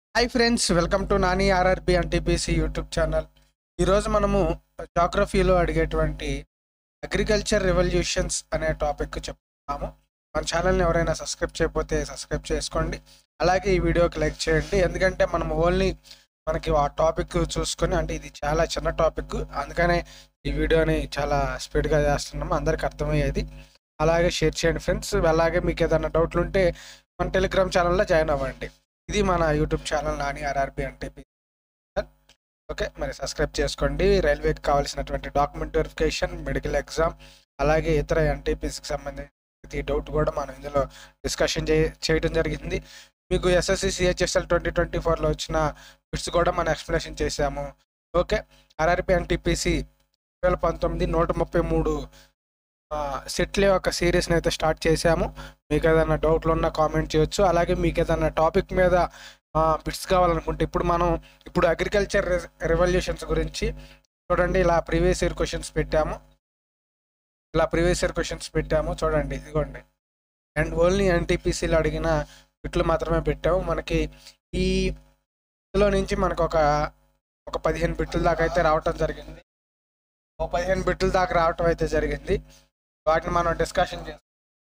Hi friends welcome to Nani RRB NTPC YouTube channel ఈరోజు మనము జాగ్రఫీలో అడిగేటువంటి అగ్రికల్చర్ రెవల్యూషన్స్ అనే టాపిక్ చెప్తున్నాము మన ఛానల్ని ఎవరైనా సబ్స్క్రైబ్ చేయకపోతే సబ్స్క్రైబ్ చేసుకోండి అలాగే ఈ వీడియోకి లైక్ చేయండి ఎందుకంటే మనం ఓన్లీ మనకి ఆ టాపిక్ చూసుకొని అంటే ఇది చాలా చిన్న టాపిక్ అందుకనే ఈ వీడియోని చాలా స్పీడ్గా చేస్తున్నాము అందరికి అర్థమయ్యేది అలాగే షేర్ చేయండి ఫ్రెండ్స్ అలాగే మీకు ఏదైనా డౌట్లు ఉంటే మన టెలిగ్రామ్ ఛానల్లో జాయిన్ అవ్వండి ఇది మన యూట్యూబ్ ఛానల్ నాని ఆర్ఆర్బి అంటే ఓకే మరి సబ్స్క్రైబ్ చేసుకోండి రైల్వేకి కావాల్సినటువంటి డాక్యుమెంట్ వెరిఫికేషన్ మెడికల్ ఎగ్జామ్ అలాగే ఇతర ఎన్టీపీసీకి సంబంధించిన ప్రతి డౌట్ కూడా మనం ఇందులో డిస్కషన్ చే చేయడం జరిగింది మీకు ఎస్ఎస్సి సిహెచ్ఎస్ఎల్ ట్వంటీ ట్వంటీ ఫోర్లో వచ్చిన బిట్స్ కూడా మనం ఎక్స్ప్లెనేషన్ చేశాము ఓకే ఆర్ఆర్పి ఎన్టీపీసీ రెండు వేల పంతొమ్మిది నూట ముప్పై మూడు సెట్ల యొక్క సిరీస్ని అయితే స్టార్ట్ చేశాము మీకు ఏదైనా డౌట్లు ఉన్నా కామెంట్ చేయొచ్చు అలాగే మీకు ఏదైనా టాపిక్ మీద బిట్స్ కావాలనుకుంటే ఇప్పుడు మనం ఇప్పుడు అగ్రికల్చర్ రెవల్యూషన్స్ గురించి చూడండి ఇలా ప్రీవియస్ ఇయర్ క్వశ్చన్స్ పెట్టాము ఇలా ప్రీవియస్ ఇయర్ క్వశ్చన్స్ పెట్టాము చూడండి ఇదిగోండి అండ్ ఓన్లీ ఎన్టీపీసీలో అడిగిన బిట్లు మాత్రమే పెట్టాము మనకి ఈ ఇందులో నుంచి మనకు ఒక ఒక పదిహేను బిట్ల దాకా అయితే రావటం జరిగింది ఒక పదిహేను బిట్ల దాకా రావటం అయితే జరిగింది వాటిని మనం డిస్కషన్ చేస్తాం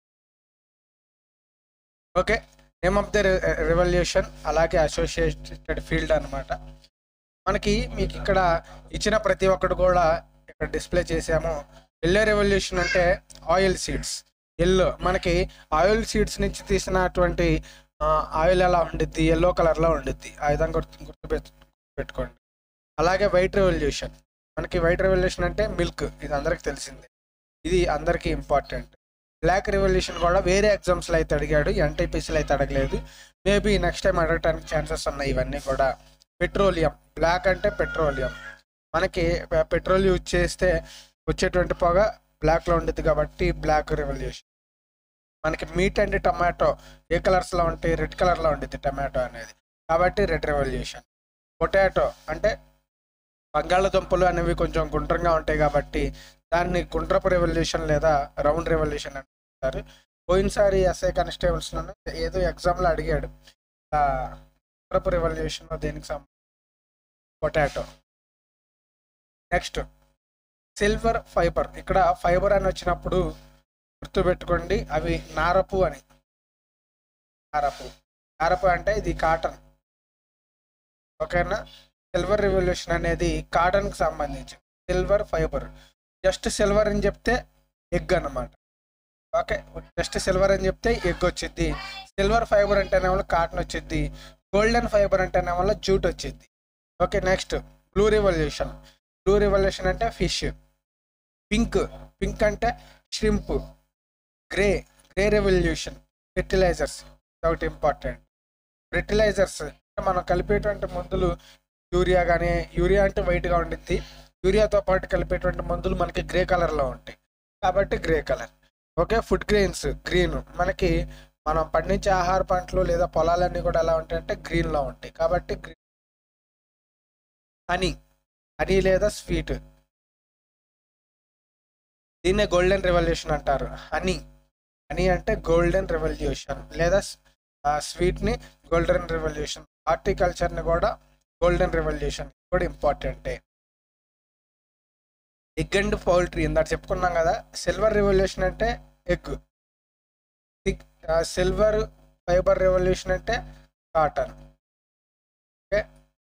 okay name of the revolution అలాగే అసోసియేటెడ్ ఫీల్డ్ అనమాట మనకి మీకు ఇక్కడ ఇచ్చిన ప్రతి ఒక్కటి కూడా ఇక్కడ డిస్ప్లే చేసాము ఎల్లో రెవల్యూషన్ అంటే ఆయిల్ సీడ్స్ ఎల్లో మనకి ఆయిల్ సీడ్స్ నుంచి తీసినటువంటి ఆయిల్ ఎలా ఉండిద్ది ఎల్లో కలర్లో ఉండిద్ది ఆ విధంగా గుర్తు గుర్తు పెట్టుకోండి అలాగే వైట్ రెవల్యూషన్ మనకి వైట్ రెవల్యూషన్ అంటే మిల్క్ ఇది అందరికి తెలిసిందే ఇది అందరికీ ఇంపార్టెంట్ బ్లాక్ రెవల్యూషన్ కూడా వేరే ఎగ్జామ్స్లో అయితే అడిగాడు ఎన్టీపీసీలో అయితే అడగలేదు మేబీ నెక్స్ట్ టైం అడగటానికి ఛాన్సెస్ ఉన్నాయి ఇవన్నీ కూడా పెట్రోలియం బ్లాక్ అంటే పెట్రోలియం మనకి పెట్రోల్ యూజ్ చేస్తే వచ్చేటువంటి పొగ బ్లాక్లో ఉండేది కాబట్టి బ్లాక్ రెవల్యూషన్ మనకి మీట్ అండ్ టమాటో ఏ కలర్స్లో ఉంటాయి రెడ్ కలర్లో ఉండేది టమాటో అనేది కాబట్టి రెడ్ రెవల్యూషన్ పొటాటో అంటే బంగాళదుంపలు అనేవి కొంచెం గుండ్రంగా ఉంటాయి కాబట్టి దాన్ని గుండ్రపు రెవల్యూషన్ లేదా రౌండ్ రెవల్యూషన్ అంటారు పోయినసారి ఎస్ఐ కానిస్టేబుల్స్లో ఏదో ఎగ్జామ్లో అడిగాడు గుండ్రపు రెవల్యూషన్ దేనికి సంబంధించి పొటాటో నెక్స్ట్ సిల్వర్ ఫైబర్ ఇక్కడ ఫైబర్ అని వచ్చినప్పుడు గుర్తుపెట్టుకోండి అవి నారపు అని నారపు నారపు అంటే ఇది కాటన్ ఓకేనా సిల్వర్ రెవల్యూషన్ అనేది కాటన్కి సంబంధించి సిల్వర్ ఫైబర్ జస్ట్ సిల్వర్ అని చెప్తే ఎగ్ అనమాట ఓకే జస్ట్ సిల్వర్ అని చెప్తే ఎగ్ వచ్చింది సిల్వర్ ఫైబర్ అంటేనే వల్ల కాటన్ వచ్చింది గోల్డెన్ ఫైబర్ అంటేనే వల్ల జూట్ వచ్చింది okay next blue revolution blue revolution అంటే ఫిష్ పింక్ పింక్ అంటే shrimp grey grey revolution fertilisers ఒకటి ఇంపార్టెంట్ ఫెర్టిలైజర్స్ మనం కలిపేటువంటి మందులు యూరియా కానీ యూరియా అంటే వైట్గా ఉండిద్ది యూరియాతో పాటు కలిపేటువంటి మందులు మనకి గ్రే కలర్లో ఉంటాయి కాబట్టి grey colour okay food grains green మనకి మనం పండించే ఆహార పంటలు లేదా పొలాలన్నీ కూడా ఎలా ఉంటాయంటే గ్రీన్లో ఉంటాయి కాబట్టి గ్రీన్ హనీ హనీ లేదా స్వీట్ దీన్నే గోల్డెన్ రెవల్యూషన్ అంటారు హనీ హనీ అంటే గోల్డెన్ రెవల్యూషన్ లేదా స్వీట్ని గోల్డెన్ రెవల్యూషన్ హార్టికల్చర్ని కూడా గోల్డెన్ రెవల్యూషన్ కూడా ఇంపార్టెంటే ఎగ్ అండ్ పౌల్ట్రీ ఇందాక చెప్పుకున్నాం కదా సిల్వర్ రెవల్యూషన్ అంటే ఎగ్ సిల్వర్ ఫైబర్ రెవల్యూషన్ అంటే cotton okay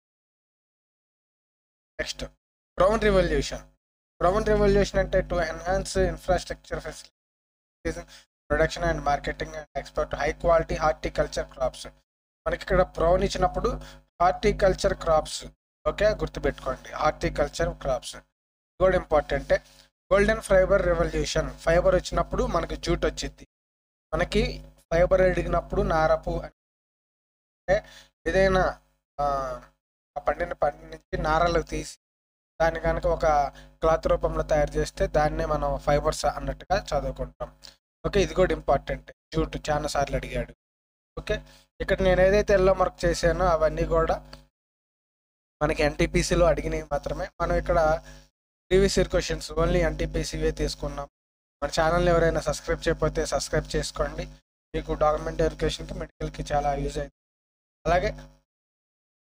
next brown revolution brown revolution అంటే to enhance infrastructure facilities production and marketing and export high quality horticulture crops మనకి ఇక్కడ బ్రౌన్ ఇచ్చినప్పుడు హార్టికల్చర్ క్రాప్స్ ఓకే గుర్తుపెట్టుకోండి హార్టికల్చర్ క్రాప్స్ కూడా ఇంపార్టెంటే golden fibre revolution fibre వచ్చినప్పుడు మనకి జూట్ వచ్చింది మనకి ఫైబర్ అడిగినప్పుడు నారపు అంటే ఏదైనా పండిన పండి నుంచి నారలు తీసి దాన్ని కనుక ఒక క్లాత్ రూపంలో తయారు చేస్తే దాన్నే మనం ఫైబర్స్ అన్నట్టుగా చదువుకుంటాం ఓకే ఇది కూడా ఇంపార్టెంట్ జూట్ చాలా సార్లు అడిగాడు ఓకే ఇక్కడ నేను ఏదైతే ఎల్లో మార్క్ చేశానో అవన్నీ కూడా మనకి ఎన్టీపీసీలో అడిగినవి మాత్రమే మనం ఇక్కడ ప్రీవియస్ ఇయర్ క్వశ్చన్స్ ఓన్లీ ఎన్టీపీసీవే తీసుకున్నాం మన ఛానల్ని ఎవరైనా సబ్స్క్రైబ్ చేయకపోతే సబ్స్క్రైబ్ చేసుకోండి మీకు డాక్యుమెంట్ వెరిఫికేషన్కి మెడికల్కి చాలా యూజ్ అవుతుంది అలాగే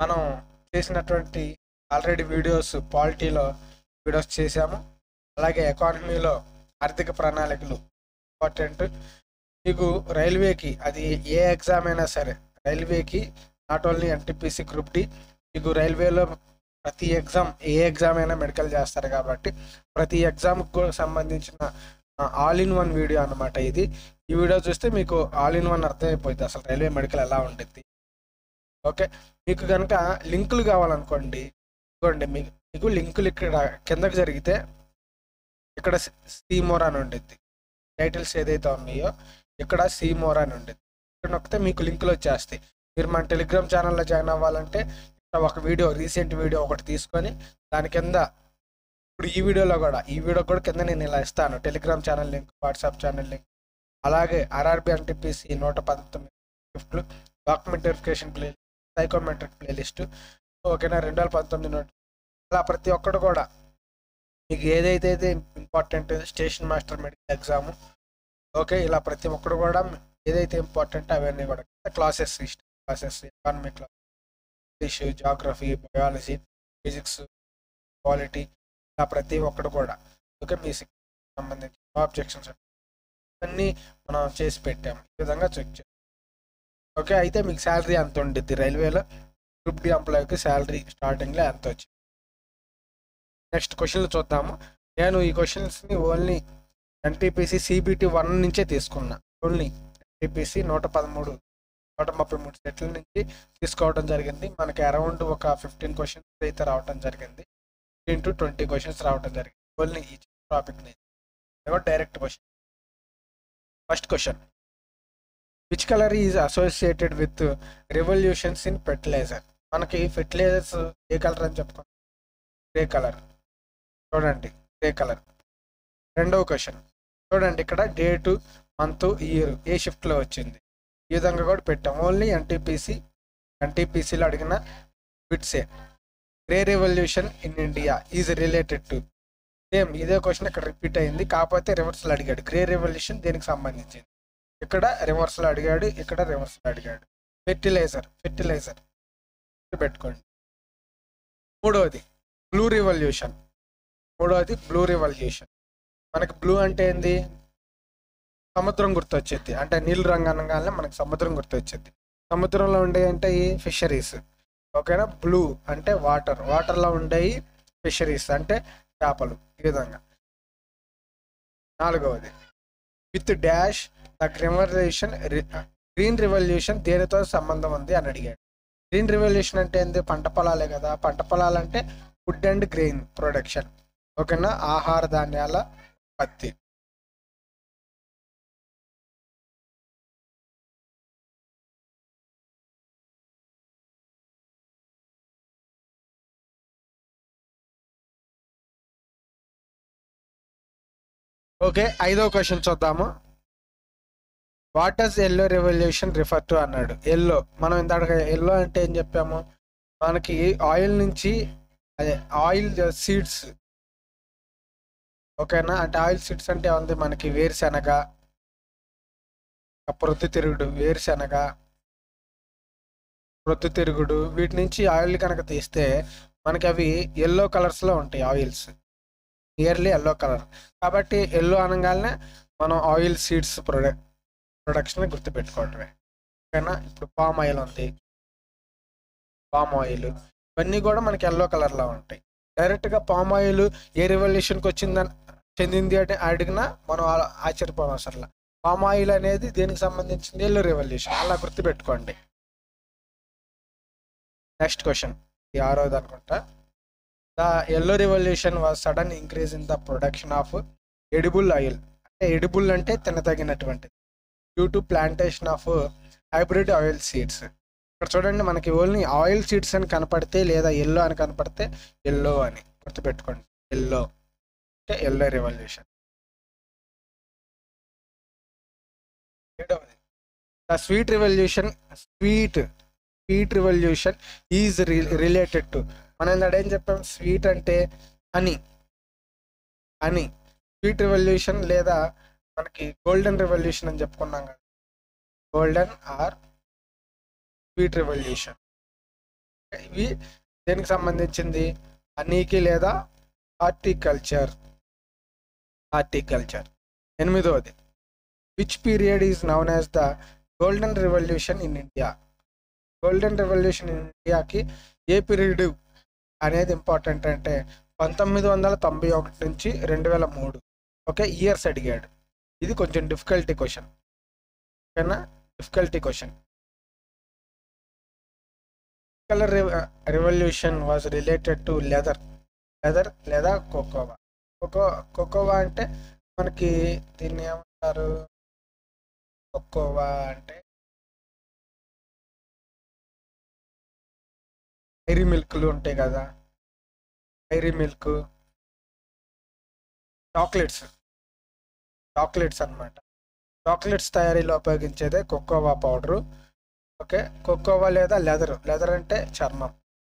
మనం చేసినటువంటి ఆల్రెడీ వీడియోస్ పాలిటీలో వీడియోస్ చేశాము అలాగే ఎకానమీలో ఆర్థిక ప్రణాళికలు ఇంపార్టెంట్ మీకు రైల్వేకి అది ఏ ఎగ్జామ్ అయినా సరే రైల్వేకి not only NTPC group D మీకు రైల్వేలో ప్రతి ఎగ్జామ్ ఏ ఎగ్జామ్ అయినా మెడికల్ చేస్తారు కాబట్టి ప్రతి ఎగ్జామ్కి కూడా సంబంధించిన ఆల్ ఇన్ వన్ వీడియో అన్నమాట ఇది ఈ వీడియో చూస్తే మీకు ఆల్ ఇన్ వన్ అర్థమైపోతుంది అసలు రైల్వే మెడికల్ ఎలా ఉంటుంది ఓకే మీకు కనుక లింకులు కావాలనుకోండి ఇదిగోండి మీకు మీకు లింకులు ఇక్కడ కిందకి జరిగితే ఇక్కడ సీమోర్ అని ఉండిద్ది టైటిల్స్ ఏదైతే ఉన్నాయో ఇక్కడ సీమోర్ అని ఉండిద్ది ఇక్కడ నొక్కితే మీకు లింకులు వచ్చేస్తాయి మీరు మన టెలిగ్రామ్ ఛానల్లో జాయిన్ అవ్వాలంటే ఇక్కడ ఒక వీడియో రీసెంట్ వీడియో ఒకటి తీసుకొని దాని కింద ఇప్పుడు ఈ వీడియోలో కూడా ఈ వీడియో కూడా కింద నేను ఇలా ఇస్తాను Telegram channel link WhatsApp channel link అలాగే ఆర్ఆర్బి ఎన్టీపీసీ నూట పంతొమ్మిది గిఫ్ట్లు document verification play psychometric playlist ఓకేనా రెండు వేల పంతొమ్మిది నోట్ అలా ప్రతి ఒక్కటి కూడా మీకు ఏదైతే అయితే important station master medical exam okay ఇలా ప్రతి ఒక్కటి కూడా ఏదైతే ఇంపార్టెంట్ అవన్నీ కూడా classes classes economy class English geography biology physics quality ఇలా ప్రతి ఒక్కటి కూడా ఓకే మీ సంబంధించి ఆబ్జెక్షన్స్ అన్నీ మనం చేసి పెట్టాము ఈ విధంగా చెక్ చేయాలి ఓకే అయితే మీకు శాలరీ ఎంత ఉండిద్ది రైల్వేలో గ్రూప్ డి ఎంప్లాయీకి శాలరీ స్టార్టింగ్లో ఎంత వచ్చింది నెక్స్ట్ క్వశ్చన్లు చూద్దాము నేను ఈ క్వశ్చన్స్ని ఓన్లీ ఎన్టీపీసీ సిబిటి వన్ నుంచే తీసుకున్నా ఓన్లీ ఎన్టీపీసీ నూట పదమూడు నూట ముప్పై మూడు సెట్ల నుంచి తీసుకోవడం జరిగింది మనకి అరౌండ్ ఒక ఫిఫ్టీన్ క్వశ్చన్స్ అయితే రావడం జరిగింది ఫిఫ్టీన్ టు ట్వంటీ క్వశ్చన్స్ రావడం జరిగింది ఓన్లీ ఈ టాపిక్ నుంచి direct question first question which colour is associated with revolutions in fertiliser మనకి ఫెర్టిలైజర్స్ ఏ కలర్ అని చెప్పుకోండి గ్రే కలర్ చూడండి గ్రే కలర్ రెండవ క్వశ్చన్ చూడండి ఇక్కడ డేటు మంత్ ఇయర్ ఏ షిఫ్ట్లో వచ్చింది ఈ విధంగా కూడా పెట్టాం ఓన్లీ ఎన్టీపీసీ ఎన్టీపీసీలో అడిగిన బిట్సే grey revolution in India is related to same ఇదే క్వశ్చన్ ఇక్కడ రిపీట్ అయింది కాకపోతే రివర్స్లో అడిగాడు గ్రే రెవల్యూషన్ దేనికి సంబంధించింది ఇక్కడ రివర్స్లో అడిగాడు ఇక్కడ రివర్స్లో అడిగాడు ఫెర్టిలైజర్ ఫెర్టిలైజర్ పెట్టుకోండి మూడవది బ్లూ రివల్యూషన్ మూడవది బ్లూ రివల్యూషన్ మనకి బ్లూ అంటే ఏంది సముద్రం గుర్తొచ్చేది అంటే నీళ్ళు రంగు అనగానే మనకి సముద్రం గుర్తొచ్చేది సముద్రంలో ఉండే అంటే ఈ ఫిషరీస్ ఓకేనా బ్లూ అంటే వాటర్ వాటర్లో ఉండేవి ఫిషరీస్ అంటే చేపలు ఈ విధంగా నాలుగవది with dash the revolution green revolution దేనితో సంబంధం ఉంది అని అడిగాడు గ్రీన్ రెవల్యూషన్ అంటే ఏంది పంట పొలాలే కదా పంట పొలాలు అంటే ఫుడ్ అండ్ గ్రెయిన్ ప్రొడక్షన్ ఓకేనా ఆహార ధాన్యాల ఉత్పత్తి ఓకే ఐదో క్వశ్చన్ చూద్దాము what does yellow revolution refer to అన్నాడు ఎల్లో మనం ఇందాక ఎల్లో అంటే ఏం చెప్పాము మనకి ఆయిల్ నుంచి అదే ఆయిల్ సీడ్స్ ఓకేనా అంటే ఆయిల్ సీడ్స్ అంటే ఉంది మనకి వేరుశెనగ ప్రొద్దుతిరుగుడు వేరుశెనగ ప్రొద్దుతిరుగుడు వీటి నుంచి ఆయిల్ కనుక తీస్తే మనకి అవి ఎల్లో కలర్స్లో ఉంటాయి ఆయిల్స్ నియర్లీ ఎల్లో కలర్ కాబట్టి ఎల్లో అనగానే మనం ఆయిల్ సీడ్స్ ప్రొడక్ట్ ప్రొడక్షన్ గుర్తుపెట్టుకోవటమే ఓకేనా ఇప్పుడు పామ్ ఆయిల్ ఉంది పామ్ ఆయిల్ ఇవన్నీ కూడా మనకి ఎల్లో కలర్లో ఉంటాయి డైరెక్ట్గా పామ్ ఆయిల్ ఏ రెవల్యూషన్కి వచ్చిందని చెందింది అంటే అడిగినా మనం ఆ- ఆశ్చర్యపోవడం అసలు పామ్ ఆయిల్ అనేది దేనికి సంబంధించింది ఎల్లో రెవల్యూషన్ అలా గుర్తుపెట్టుకోండి నెక్స్ట్ క్వశ్చన్ ఈ ఆరోది అనుకుంటా the yellow revolution was sudden increase in the production of edible oil అంటే ఎడిబుల్ అంటే తినదగినటువంటిది due to plantation of hybrid oil seeds ఇక్కడ చూడండి మనకి ఓన్లీ ఆయిల్ సీడ్స్ అని కనపడితే లేదా ఎల్లో అని కనపడితే ఎల్లో అని గుర్తుపెట్టుకోండి ఎల్లో అంటే ఎల్లో రెవల్యూషన్ ఏడవది the sweet revolution sweet sweet revolution is related to మనం ఇందాక ఏం చెప్పాం స్వీట్ అంటే అని అని స్వీట్ రెవల్యూషన్ లేదా మనకి గోల్డెన్ రెవల్యూషన్ అని చెప్పుకున్నాం కదా గోల్డెన్ ఆర్ స్వీట్ రెవల్యూషన్ ఇవి దేనికి సంబంధించింది హనీకి లేదా హార్టికల్చర్ హార్టికల్చర్ ఎనిమిదవది which period is known as the golden revolution in India golden revolution in ఇండియాకి ఏ పీరియడ్ అనేది ఇంపార్టెంట్ అంటే పంతొమ్మిది వందల తొంభై ఒకటి నుంచి రెండు వేల మూడు ఓకే ఇయర్స్ అడిగాడు ఇది కొంచెం డిఫికల్టీ క్వశ్చన్ ఓకేనా difficulty question colour revolution was related to leather leather లేదా కోకోవా కోకో కోకోవా అంటే మనకి దీన్ని ఏమంటారు కోకోవా అంటే డైరీ మిల్క్లు ఉంటాయి కదా డైరీ మిల్క్ చాక్లెట్స్ చాక్లెట్స్ అన్నమాట చాక్లెట్స్ తయారీలో ఉపయోగించేదే కోకోవా పౌడరు ఓకే కోకోవా లేదా లెదర్ లెదర్ అంటే చర్మం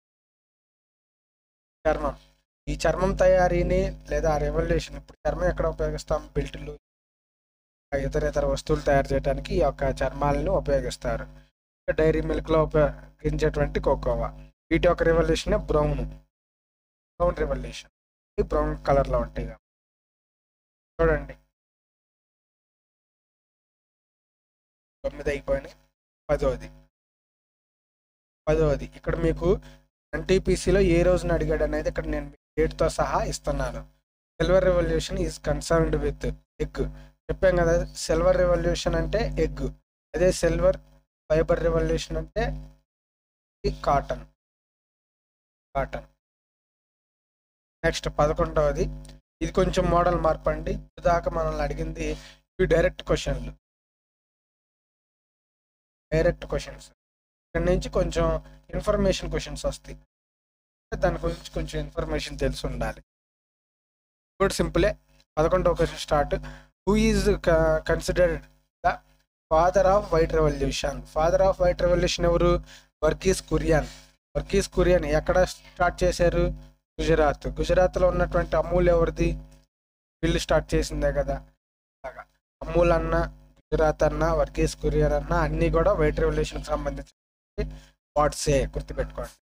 చర్మం ఈ చర్మం తయారీని లేదా రెవల్యూషన్ ఇప్పుడు చర్మం ఎక్కడ ఉపయోగిస్తాం బెల్టులు ఇతర ఇతర వస్తువులు తయారు చేయడానికి ఈ యొక్క చర్మాలను ఉపయోగిస్తారు డైరీ మిల్క్లో ఉపయోగించేటువంటి కోకోవా వీటి యొక్క రెవల్యూషన్ బ్రౌన్ బ్రౌన్ రెవల్యూషన్ ఈ బ్రౌన్ కలర్లో ఉంటాయి కాబట్టి. చూడండి తొమ్మిది అయిపోయినాయి పదోది పదోది ఇక్కడ మీకు ఎన్టీపీసీలో ఏ రోజున అడిగాడు అనేది ఇక్కడ నేను డేట్తో సహా ఇస్తున్నాను silver revolution is concerned with egg చెప్పాం కదా సిల్వర్ రెవల్యూషన్ అంటే ఎగ్ అదే సిల్వర్ ఫైబర్ రెవల్యూషన్ అంటే కాటన్ కాటన్ నెక్స్ట్ పదకొండవది ఇది కొంచెం మోడల్ మార్పు అండి దాకా మనల్ని అడిగింది ఇవి డైరెక్ట్ క్వశ్చన్లు డైరెక్ట్ క్వశ్చన్స్ ఇక్కడ నుంచి కొంచెం ఇన్ఫర్మేషన్ క్వశ్చన్స్ వస్తాయి దాని గురించి కొంచెం ఇన్ఫర్మేషన్ తెలిసి ఉండాలి కూడా సింపులే పదకొండవ question start who is considered the father of white revolution father of white revolution ఎవరు వర్గీస్ కురియన్ వర్గీస్ కురియన్ ఎక్కడ స్టార్ట్ చేశారు గుజరాత్ గుజరాత్లో ఉన్నటువంటి అమూల్ ఎవరిది బిల్లు స్టార్ట్ చేసిందే కదా అలాగా అమూల్ అన్న గుజరాత్ అన్న వర్గీస్ కురియర్ అన్న అన్నీ కూడా వైట్ రెవల్యూషన్కి సంబంధించిన వాట్సే గుర్తుపెట్టుకోండి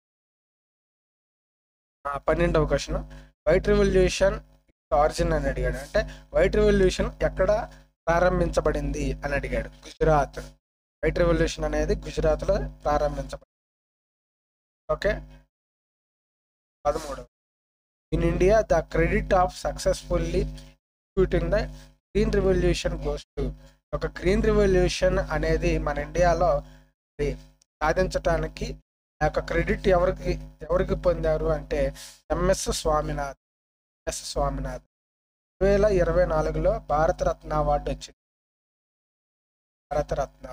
ఆ, పన్నెండవ క్వశ్చన్ వైట్ రెవల్యూషన్ ఆరిజిన్ అని అడిగాడు అంటే వైట్ రెవల్యూషన్ ఎక్కడ ప్రారంభించబడింది అని అడిగాడు గుజరాత్ వైట్ రెవల్యూషన్ అనేది గుజరాత్లో ప్రారంభించబడింది ఓకే పదమూడు in India the credit of successfully executing the green revolution goes to ఒక గ్రీన్ రెవల్యూషన్ అనేది మన ఇండియాలో మరి సాధించటానికి ఆ యొక్క క్రెడిట్ ఎవరికి ఎవరికి పొందారు అంటే ఎంఎస్ స్వామినాథ్ ఎస్ స్వామినాథ్ రెండు వేల ఇరవై నాలుగులో భారతరత్న అవార్డు వచ్చింది భారతరత్న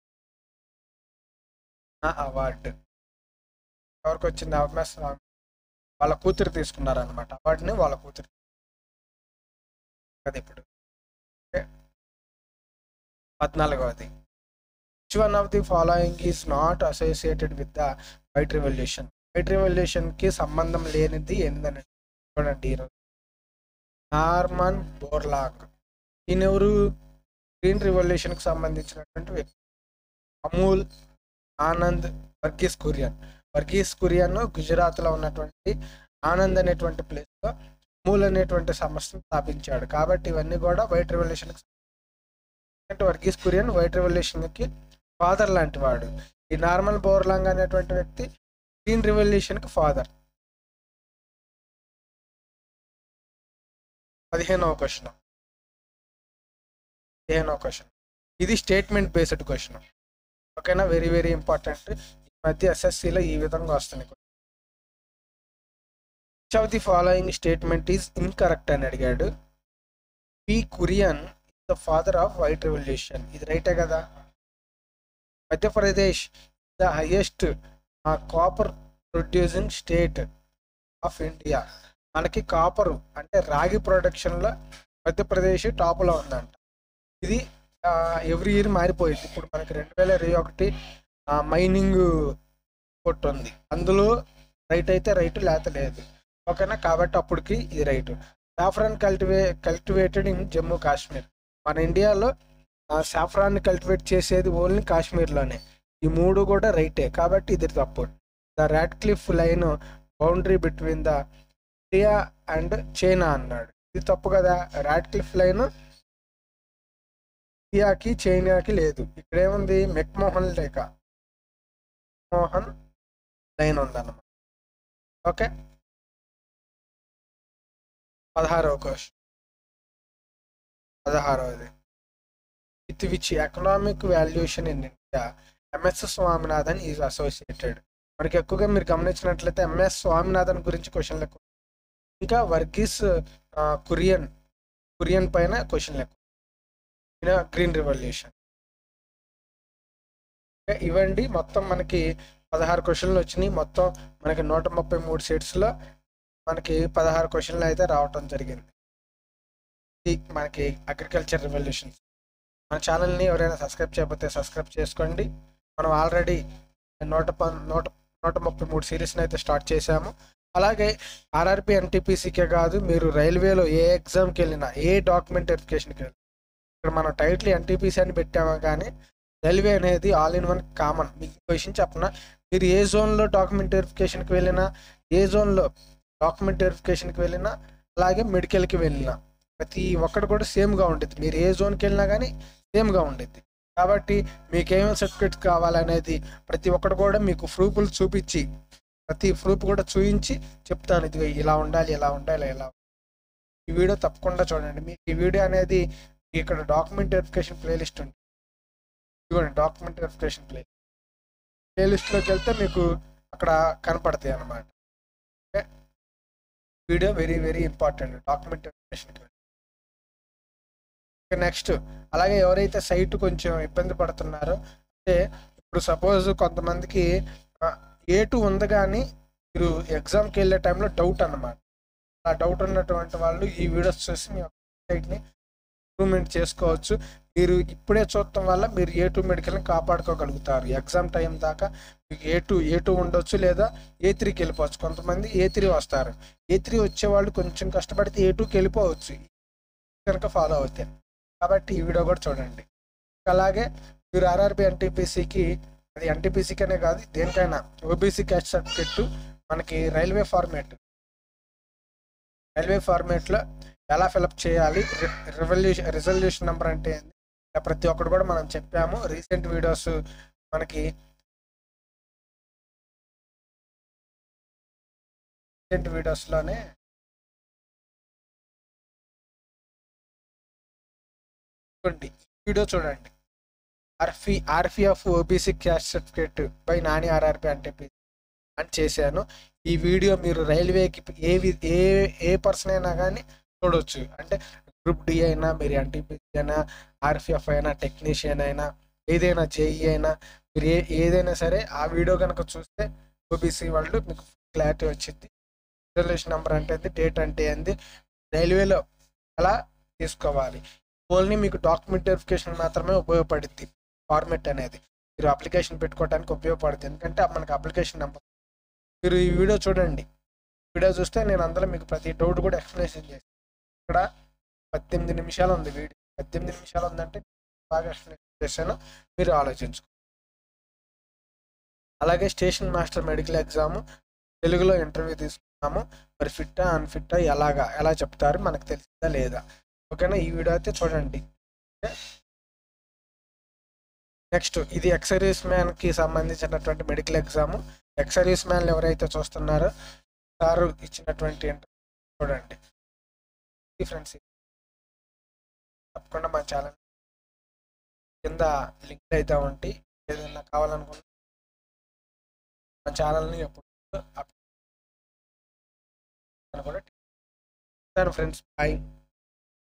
అవార్డు ఎవరికి వచ్చింది ఎంఎస్ స్వామి వాళ్ళ కూతురు తీసుకున్నారు అనమాట అవార్డుని వాళ్ళ కూతురు అది ఇప్పుడు ఓకే. పద్నాలుగవది which one of the following is not associated with the white revolution white revolution కి సంబంధం లేనిది ఏందని చూడండి ఈరోజు నార్మన్ బోర్లాగ్ ఈయన ఎవరు గ్రీన్ రెవల్యూషన్ కి సంబంధించినటువంటి వ్యక్తి అమూల్ ఆనంద్ వర్గీస్ కురియన్ వర్గీస్ కురియన్ గుజరాత్ లో ఉన్నటువంటి ఆనంద్ అనేటువంటి ప్లేస్ లో అమూల్ అనేటువంటి సంస్థను స్థాపించాడు కాబట్టి ఇవన్నీ కూడా white revolution Verghese Kurien white revolution కి ఫాదర్ లాంటి వాడు ఈ నార్మల్ బోర్లాంగ్ అనేటువంటి వ్యక్తి గ్రీన్ రెవల్యూషన్ కి ఫాదర్ పదిహేనవ క్వశ్చన్ పదిహేనవ క్వశ్చన్ ఇది స్టేట్మెంట్ బేస్డ్ క్వశ్చన్ ఓకేనా వెరీ వెరీ ఇంపార్టెంట్ ఈ మధ్య ఎస్ఎస్సిలో ఈ విధంగా వస్తుంది which of the following statement is incorrect అని అడిగాడు P Kurien the father of white revolution ఇది రైటే కదా Madhya Pradesh the highest copper producing state of India మనకి కాపరు అంటే రాగి ప్రొడక్షన్లో మధ్యప్రదేశ్ టాప్లో ఉందంట ఇది ఎవ్రీ ఇయర్ మారిపోయింది ఇప్పుడు మనకి రెండు వేల ఇరవై ఒకటి మైనింగ్ కొట్టు ఉంది అందులో రైట్ అయితే రైట్ లేకపోతే లేదు ఓకేనా కాబట్టి అప్పటికి ఇది right saffron cultivate cultivated in Jammu Kashmir మన ఇండియాలో సాఫ్రాన్ కల్టివేట్ చేసేది ఓన్లీ కాశ్మీర్లోనే ఈ మూడు కూడా రైటే కాబట్టి ఇది తప్పు the Radcliffe line boundary between the India and China అన్నాడు ఇది తప్పు కదా రాడ్ క్లిఫ్ లైన్ ఇండియాకి చైనాకి లేదు ఇక్కడ ఏముంది మెక్మోహన్ లేక మోహన్ లైన్ ఉందన్నమాట ఓకే పదహారవ క్వశ్చన్ పదహారవది with which economic valuation in India M S Swaminathan is associated మనకి ఎక్కువగా మీరు గమనించినట్లయితే ఎంఎస్ స్వామినాథన్ గురించి క్వశ్చన్లు ఎక్కువ ఇంకా వర్గీస్ ఆ, కురియన్ కురియన్ పైన క్వశ్చన్లు ఎక్కువ ఇంకా గ్రీన్ రివల్యూషన్ ఇవ్వండి మొత్తం మనకి పదహారు క్వశ్చన్లు వచ్చినాయి మొత్తం మనకి నూట ముప్పై మూడు సీట్స్లో మనకి పదహారు క్వశ్చన్లు అయితే రావటం జరిగింది ఇది మనకి అగ్రికల్చర్ రెవల్యూషన్ మన ఛానల్ని ఎవరైనా సబ్స్క్రైబ్ చేయకపోతే సబ్స్క్రైబ్ చేసుకోండి మనం ఆల్రెడీ నూట ప నూట నూట ముప్పై మూడు సిరీస్ని అయితే స్టార్ట్ చేశాము అలాగే ఆర్ఆర్పి ఎన్టీపీసీకే కాదు మీరు రైల్వేలో ఏ ఎగ్జామ్కి వెళ్ళినా ఏ డాక్యుమెంట్ వెరిఫికేషన్కి వెళ్ళినా ఇక్కడ మనం టైటిల్ ఎన్టీపీసీ అని పెట్టాము కానీ రైల్వే అనేది ఆల్ ఇన్ వన్ కామన్ మీకు ఇంకో విషయం చెప్పనా మీరు ఏ జోన్లో డాక్యుమెంట్ వెరిఫికేషన్కి వెళ్ళినా ఏ జోన్లో డాక్యుమెంట్ వెరిఫికేషన్కి వెళ్ళినా అలాగే మెడికల్కి వెళ్ళినా ప్రతి ఒక్కటి కూడా సేమ్గా ఉంటుంది మీరు ఏ జోన్కి వెళ్ళినా కానీ సేమ్గా ఉండిద్ది కాబట్టి మీకు ఏమేమి సర్టిఫికేట్స్ కావాలనేది ప్రతి ఒక్కటి కూడా మీకు ప్రూఫ్లు చూపించి ప్రతి ప్రూఫ్ కూడా చూపించి చెప్తాను ఇది ఇలా ఉండాలి ఇలా ఉండాలి ఇలా ఈ వీడియో తప్పకుండా చూడండి మీకు ఈ వీడియో అనేది ఇక్కడ డాక్యుమెంట్ వెరిఫికేషన్ ప్లేలిస్ట్ ఉంది ఇదిగోండి డాక్యుమెంట్ వెరిఫికేషన్ ప్లే ప్లేలిస్ట్లోకి వెళ్తే మీకు అక్కడ కనపడతాయి అన్నమాట okay video very very important document వెరిఫికేషన్కి నెక్స్ట్ అలాగే ఎవరైతే సైట్ కొంచెం ఇబ్బంది పడుతున్నారో అంటే ఇప్పుడు సపోజ్ కొంతమందికి ఏ టూ ఉంది కానీ మీరు ఎగ్జామ్కి వెళ్ళే టైంలో డౌట్ అన్నమాట ఆ డౌట్ ఉన్నటువంటి వాళ్ళు ఈ వీడియోస్ చూసి మీ సైట్ని ఇంప్రూవ్మెంట్ చేసుకోవచ్చు మీరు ఇప్పుడే చూడటం వల్ల మీరు ఏ టూ మెడికల్ని కాపాడుకోగలుగుతారు ఎగ్జామ్ టైం దాకా మీకు ఏ టూ ఏ టూ ఉండొచ్చు లేదా ఏ త్రీకి వెళ్ళిపోవచ్చు కొంతమంది ఏ త్రీ వస్తారు ఏ త్రీ వచ్చేవాళ్ళు కొంచెం కష్టపడితే ఏ టూకి వెళ్ళిపోవచ్చు కనుక ఫాలో అవుతాయి కాబట్టి ఈ వీడియో కూడా చూడండి అలాగే మీరు ఆర్ఆర్బి ఎన్టీపీసీకి అది ఎన్టీపీసీకనే కాదు దేనికైనా ఓబీసీ క్యాస్ట్ సర్టిఫికెట్ మనకి రైల్వే ఫార్మేట్ రైల్వే ఫార్మేట్లో ఎలా ఫిలప్ చేయాలి రివల్యూషన్ రిజల్యూషన్ నెంబర్ అంటే ఏంది ఇలా ప్రతి ఒక్కటి కూడా మనం చెప్పాము రీసెంట్ వీడియోస్ మనకి రీసెంట్ వీడియోస్లోనే చూడండి వీడియో చూడండి ఆర్ఫీ RPF OBC caste certificate by Nani RRP అంటే అని చేశాను ఈ వీడియో మీరు రైల్వేకి ఏ వి- ఏ ఏ పర్సన్ అయినా కానీ చూడొచ్చు అంటే గ్రూప్ డి అయినా మీరు ఎన్టీపీసీ అయినా ఆర్ఫీఎఫ్ అయినా టెక్నీషియన్ అయినా ఏదైనా జేఈ అయినా మీరు ఏ ఏదైనా సరే ఆ వీడియో కనుక చూస్తే ఓబీసీ వాళ్ళు మీకు క్లారిటీ వచ్చింది రిజర్వేషన్ నెంబర్ అంటే ఏంది డేట్ అంటే ఏంది రైల్వేలో ఎలా తీసుకోవాలి ఓన్లీ మీకు డాక్యుమెంట్ వెరిఫికేషన్ మాత్రమే ఉపయోగపడుద్ది ఫార్మెట్ అనేది మీరు అప్లికేషన్ పెట్టుకోవడానికి ఉపయోగపడుతుంది ఎందుకంటే మనకి అప్లికేషన్ నెంబర్ మీరు ఈ వీడియో చూడండి వీడియో చూస్తే నేను అందులో మీకు ప్రతి డౌట్ కూడా ఎక్స్ప్లెనేషన్ చేస్తాను ఇక్కడ పద్దెనిమిది నిమిషాలు ఉంది వీడియో పద్దెనిమిది నిమిషాలు ఉందంటే బాగా ఎక్స్ప్లెనేషన్ చేశాను మీరు ఆలోచించుకో అలాగే స్టేషన్ మాస్టర్ మెడికల్ ఎగ్జామ్ తెలుగులో ఇంటర్వ్యూ తీసుకున్నాము మరి ఫిట్టా అన్ఫిట్టా ఎలాగా ఎలా చెప్తారు మనకు తెలిసిందా లేదా ఓకేనా ఈ వీడియో అయితే చూడండి నెక్స్ట్ ఇది ఎక్సర్వీస్ మ్యాన్ కి సంబంధించినటువంటి మెడికల్ ఎగ్జామ్ ఎక్సర్వీస్ మ్యాన్లు ఎవరైతే చూస్తున్నారో సారు ఇచ్చినటువంటి ఇంటర్వ్యూ చూడండి ఫ్రెండ్స్ తప్పకుండా మన ఛానల్ కింద లింక్ అయితే ఉంటాయి ఏదైనా కావాలనుకున్నా మన ఛానల్ని ఎప్పుడు అప్ కూడా ఫ్రెండ్స్ బాయ్